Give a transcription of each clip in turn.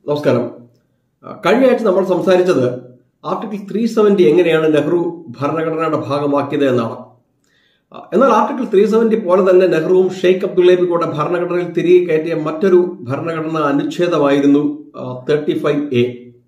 നമസ്കാരം ആ, കഴിഞ്ഞ ആഴ്ച നമ്മൾ സംസാരിച്ചത് ആർട്ടിക്കിൾ ത്രീ സെവന്റി എങ്ങനെയാണ് നെഹ്റു ഭരണഘടനയുടെ ഭാഗമാക്കിയത് എന്നാണ് ആ, എന്നാൽ ആർട്ടിക്കിൾ ത്രീ സെവന്റി പോലെ തന്നെ നെഹ്റുവും ഷെയ്ഖ് അബ്ദുള്ളയും കൂടെ ഭരണഘടനയിൽ തിരികെ കയറ്റിയ മറ്റൊരു ഭരണഘടനാ അനുച്ഛേദമായിരുന്നു thirty five A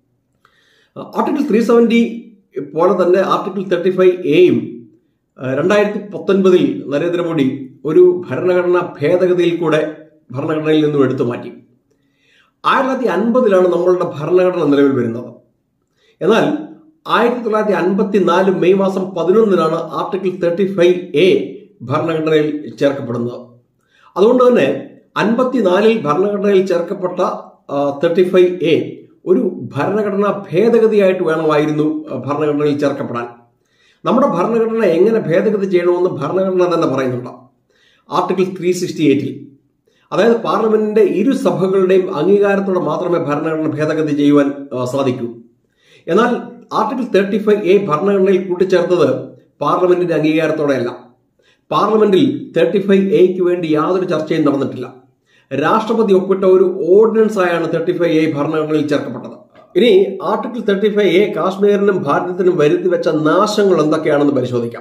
article three seventy പോലെ തന്നെ ആർട്ടിക്കിൾ തേർട്ടി ഫൈവ് എയും രണ്ടായിരത്തി പത്തൊൻപതിൽ നരേന്ദ്രമോദി ഒരു ഭരണഘടനാ ഭേദഗതിയിൽ കൂടെ ഭരണഘടനയിൽ നിന്നും എടുത്തു മാറ്റി ആയിരത്തി തൊള്ളായിരത്തി അൻപതിലാണ് നമ്മളുടെ ഭരണഘടന നിലവിൽ വരുന്നത് എന്നാൽ ആയിരത്തി തൊള്ളായിരത്തി അൻപത്തി നാല് മെയ് മാസം പതിനൊന്നിനാണ് ആർട്ടിക്കിൾ തേർട്ടി ഫൈവ് എ ഭരണഘടനയിൽ ചേർക്കപ്പെടുന്നത് അതുകൊണ്ട് തന്നെ അൻപത്തിനാലിൽ ഭരണഘടനയിൽ ചേർക്കപ്പെട്ട തേർട്ടി ഫൈവ് എ ഒരു ഭരണഘടനാ ഭേദഗതിയായിട്ട് വേണമായിരുന്നു ആ, ഭരണഘടനയിൽ ചേർക്കപ്പെടാൻ നമ്മുടെ ഭരണഘടന എങ്ങനെ ഭേദഗതി ചെയ്യണമെന്ന് ഭരണഘടന തന്നെ പറയുന്നുണ്ട് ആർട്ടിക്കിൾ ത്രീ സിക്സ്റ്റി എയ്റ്റിൽ അതായത് പാർലമെന്റിന്റെ ഇരു സഭകളുടെയും അംഗീകാരത്തോടെ മാത്രമേ ഭരണഘടന ഭേദഗതി ചെയ്യുവാൻ ആ, സാധിക്കൂ എന്നാൽ ആർട്ടിക്കിൾ തേർട്ടി ഫൈവ് എ ഭരണഘടനയിൽ കൂട്ടിച്ചേർത്തത് പാർലമെന്റിന്റെ അംഗീകാരത്തോടെയല്ല പാർലമെന്റിൽ തേർട്ടി ഫൈവ് എക്ക് വേണ്ടി യാതൊരു ചർച്ചയും നടന്നിട്ടില്ല രാഷ്ട്രപതി ഒപ്പിട്ട ഒരു ഓർഡിനൻസ് ആയാണ് തേർട്ടി ഫൈവ് എ ഭരണഘടനയിൽ ചേർക്കപ്പെട്ടത് ഇനി ആർട്ടിക്കിൾ തേർട്ടി ഫൈവ് എ കാശ്മീരിനും ഭാരതത്തിനും വരുത്തി വെച്ച നാശങ്ങൾ എന്തൊക്കെയാണെന്ന് പരിശോധിക്കാം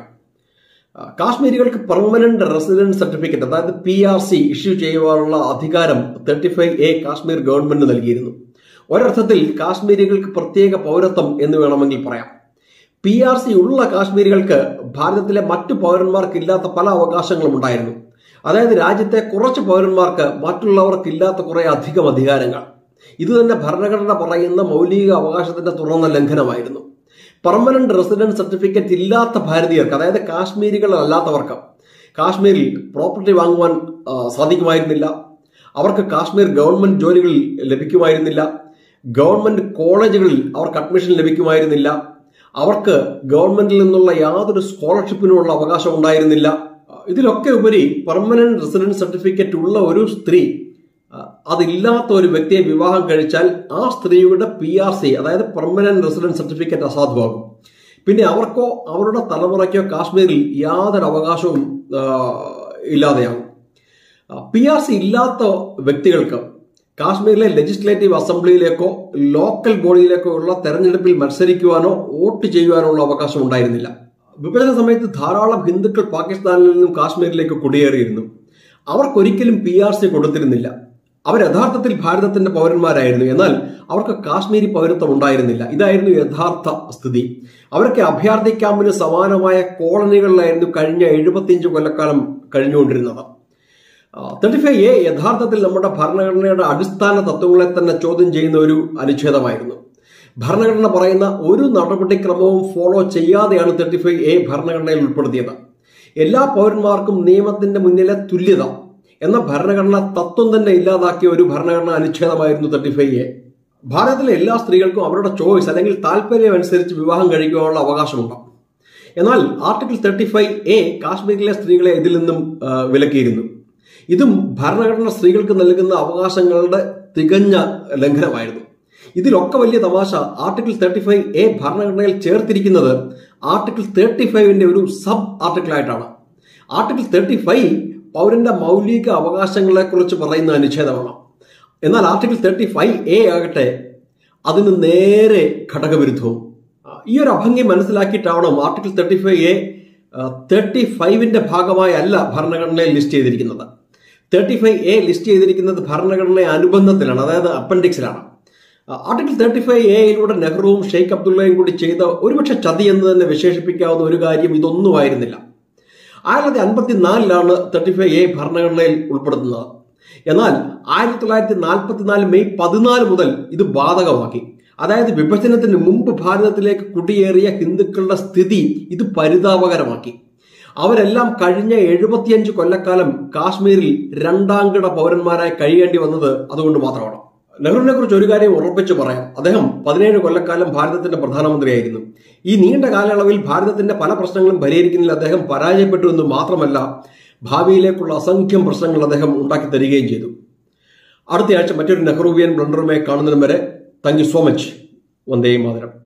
ആ, കാശ്മീരികൾക്ക് പെർമനന്റ് റെസിഡൻസ് സർട്ടിഫിക്കറ്റ് അതായത് പി ആർ സി ഇഷ്യൂ ചെയ്യുവാനുള്ള അധികാരം thirty five A Kashmir government നൽകിയിരുന്നു ഒരർത്ഥത്തിൽ കാശ്മീരികൾക്ക് പ്രത്യേക പൗരത്വം എന്ന് വേണമെങ്കിൽ പറയാം പി ആർ സി ഉള്ള കാശ്മീരികൾക്ക് ഭാരതത്തിലെ മറ്റു പൗരന്മാർക്കില്ലാത്ത പല അവകാശങ്ങളും ഉണ്ടായിരുന്നു അതായത് രാജ്യത്തെ കുറച്ച് പൗരന്മാർക്ക് മറ്റുള്ളവർക്കില്ലാത്ത കുറെ അധികം അധികാരങ്ങൾ ഇത് തന്നെ ഭരണഘടന പറയുന്ന മൗലിക അവകാശത്തിന്റെ തുറന്ന ലംഘനമായിരുന്നു പെർമനന്റ് റെസിഡൻസ് സർട്ടിഫിക്കറ്റ് ഇല്ലാത്ത ഭാരതീയർക്ക് അതായത് കാശ്മീരികളല്ലാത്തവർക്ക് കാശ്മീരിൽ പ്രോപ്പർട്ടി വാങ്ങുവാൻ ആ, സാധിക്കുമായിരുന്നില്ല അവർക്ക് കാശ്മീർ ഗവൺമെന്റ് ജോലികൾ ലഭിക്കുമായിരുന്നില്ല ഗവൺമെന്റ് കോളേജുകളിൽ അവർക്ക് അഡ്മിഷൻ ലഭിക്കുമായിരുന്നില്ല അവർക്ക് ഗവൺമെന്റിൽ നിന്നുള്ള യാതൊരു സ്കോളർഷിപ്പിനുമുള്ള അവകാശം ഉണ്ടായിരുന്നില്ല ഇതിലൊക്കെ ഉപരി പെർമനന്റ് റെസിഡൻസ് സർട്ടിഫിക്കറ്റ് ഉള്ള ഒരു സ്ത്രീ ആ, അതില്ലാത്ത ഒരു വ്യക്തിയെ വിവാഹം കഴിച്ചാൽ ആ സ്ത്രീയുടെ പി ആർ സി അതായത് പെർമനന്റ് റെസിഡൻസ് സർട്ടിഫിക്കറ്റ് അസാധുവാകും പിന്നെ അവർക്കോ അവരുടെ തലമുറയ്ക്കോ കാശ്മീരിൽ യാതൊരു അവകാശവും ആ, ഇല്ലാതെയാകും പി ആർ സി ഇല്ലാത്ത വ്യക്തികൾക്ക് കാശ്മീരിലെ ലെജിസ്ലേറ്റീവ് അസംബ്ലിയിലേക്കോ ലോക്കൽ ബോഡിയിലേക്കോ ഉള്ള തെരഞ്ഞെടുപ്പിൽ മത്സരിക്കുവാനോ വോട്ട് ചെയ്യുവാനോ ഉള്ള അവകാശം ഉണ്ടായിരുന്നില്ല വിഭജന സമയത്ത് ധാരാളം ഹിന്ദുക്കൾ പാകിസ്ഥാനിൽ നിന്നും കാശ്മീരിലേക്ക് കുടിയേറിയിരുന്നു അവർക്കൊരിക്കലും പി ആർ സി കൊടുത്തിരുന്നില്ല അവർ യഥാർത്ഥത്തിൽ ഭാരതത്തിന്റെ പൗരന്മാരായിരുന്നു എന്നാൽ അവർക്ക് കാശ്മീരി പൗരത്വം ഉണ്ടായിരുന്നില്ല ഇതായിരുന്നു യഥാർത്ഥ സ്ഥിതി അവർക്ക് അഭയാർത്ഥി ക്യാമ്പിന് സമാനമായ കോളനികളിലായിരുന്നു കഴിഞ്ഞ എഴുപത്തിയഞ്ച് കൊല്ലക്കാലം കഴിഞ്ഞുകൊണ്ടിരുന്നത് തേർട്ടി ഫൈവ് എ യഥാർത്ഥത്തിൽ നമ്മുടെ ഭരണഘടനയുടെ അടിസ്ഥാന തത്വങ്ങളെ തന്നെ ചോദ്യം ചെയ്യുന്ന ഒരു അനുച്ഛേദമായിരുന്നു ഭരണഘടന പറയുന്ന ഒരു നടപടിക്രമവും ഫോളോ ചെയ്യാതെയാണ് തേർട്ടി ഫൈവ് എ ഭരണഘടനയിൽ ഉൾപ്പെടുത്തിയത് എല്ലാ പൗരന്മാർക്കും നിയമത്തിന്റെ മുന്നിലെ തുല്യത എന്ന ഭരണഘടന തത്വം തന്നെ ഇല്ലാതാക്കിയ ഒരു ഭരണഘടന അനുച്ഛേദമായിരുന്നു തേർട്ടി ഫൈവ് എ ഭാരതത്തിലെ എല്ലാ സ്ത്രീകൾക്കും അവരുടെ ചോയ്സ് അല്ലെങ്കിൽ താല്പര്യം അനുസരിച്ച് വിവാഹം കഴിക്കുവാനുള്ള അവകാശമുണ്ട് എന്നാൽ ആർട്ടിക്കിൾ തേർട്ടി ഫൈവ് എ കാശ്മീരിലെ സ്ത്രീകളെ ഇതിൽ നിന്നും ആ, വിലക്കിയിരുന്നു ഇതും ഭരണഘടന സ്ത്രീകൾക്ക് നൽകുന്ന അവകാശങ്ങളുടെ തികഞ്ഞ ലംഘനമായിരുന്നു ഇതിലൊക്കെ വലിയ തമാശ ആർട്ടിക്കിൾ തേർട്ടി ഫൈവ് എ ഭരണഘടനയിൽ ചേർത്തിരിക്കുന്നത് ആർട്ടിക്കിൾ തേർട്ടി ഫൈവിന്റെ ഒരു സബ് ആർട്ടിക്കിൾ ആയിട്ടാണ് ആർട്ടിക്കിൾ തേർട്ടി ഫൈവ് പൗരന്റെ മൗലിക അവകാശങ്ങളെ കുറിച്ച് പറയുന്ന അനുച്ഛേദമാണ് എന്നാൽ ആർട്ടിക്കിൾ തേർട്ടി ഫൈവ് എ ആകട്ടെ അതിന് നേരെ ഘടകവിരുദ്ധവും ആ, ഈ ഒരു അഭംഗി മനസ്സിലാക്കിയിട്ടാവണം article thirty five A thirty ഫൈവിന്റെ ഭാഗമായി അല്ല ഭരണഘടനയിൽ ലിസ്റ്റ് ചെയ്തിരിക്കുന്നത് തേർട്ടി ഫൈവ് എ ലിസ്റ്റ് ചെയ്തിരിക്കുന്നത് ഭരണഘടന അനുബന്ധത്തിലാണ് അതായത് അപ്പൻഡിക്സിലാണ് ആർട്ടിക്കിൾ തേർട്ടി ഫൈവ് എയിലൂടെ നെഹ്റുവും ഷെയ്ഖ് അബ്ദുള്ളയും കൂടി ചെയ്ത ഒരുപക്ഷെ ചതി എന്ന് തന്നെ വിശേഷിപ്പിക്കാവുന്ന ഒരു കാര്യം ഇതൊന്നും ആയിരുന്നില്ല ആയിരത്തി തൊള്ളായിരത്തി അൻപത്തിനാലിലാണ് തേർട്ടി ഫൈവ് എ ഭരണഘടനയിൽ ഉൾപ്പെടുത്തുന്നത് എന്നാൽ ആയിരത്തി തൊള്ളായിരത്തി നാൽപ്പത്തിനാല് മെയ് പതിനാല് മുതൽ ഇത് ബാധകമാക്കി അതായത് വിഭജനത്തിന് മുമ്പ് ഭാരതത്തിലേക്ക് കുടിയേറിയ ഹിന്ദുക്കളുടെ സ്ഥിതി ഇത് പരിതാപകരമാക്കി അവരെല്ലാം കഴിഞ്ഞ എഴുപത്തിയഞ്ച് കൊല്ലക്കാലം കാശ്മീരിൽ രണ്ടാംകിട പൗരന്മാരായി കഴിയേണ്ടി വന്നത് അതുകൊണ്ട് മാത്രമാണ് നെഹ്റുവിനെ കുറിച്ച് ഒരു കാര്യം ഉറപ്പിച്ചു പറയാം അദ്ദേഹം പതിനേഴ് കൊല്ലക്കാലം ഭാരതത്തിന്റെ പ്രധാനമന്ത്രിയായിരുന്നു ഈ നീണ്ട കാലയളവിൽ ഭാരതത്തിന്റെ പല പ്രശ്നങ്ങളും പരിഹരിക്കുന്നതിൽ അദ്ദേഹം പരാജയപ്പെട്ടു എന്ന് മാത്രമല്ല ഭാവിയിലേക്കുള്ള അസംഖ്യം പ്രശ്നങ്ങൾ അദ്ദേഹം ഉണ്ടാക്കി തരികയും ചെയ്തു അടുത്തയാഴ്ച മറ്റൊരു നെഹ്റുവിയൻ ബ്ലണ്ടറുമായി കാണുന്നതിന് വരെ താങ്ക് യു സോ മച്ച് വന്ദേ മാതരം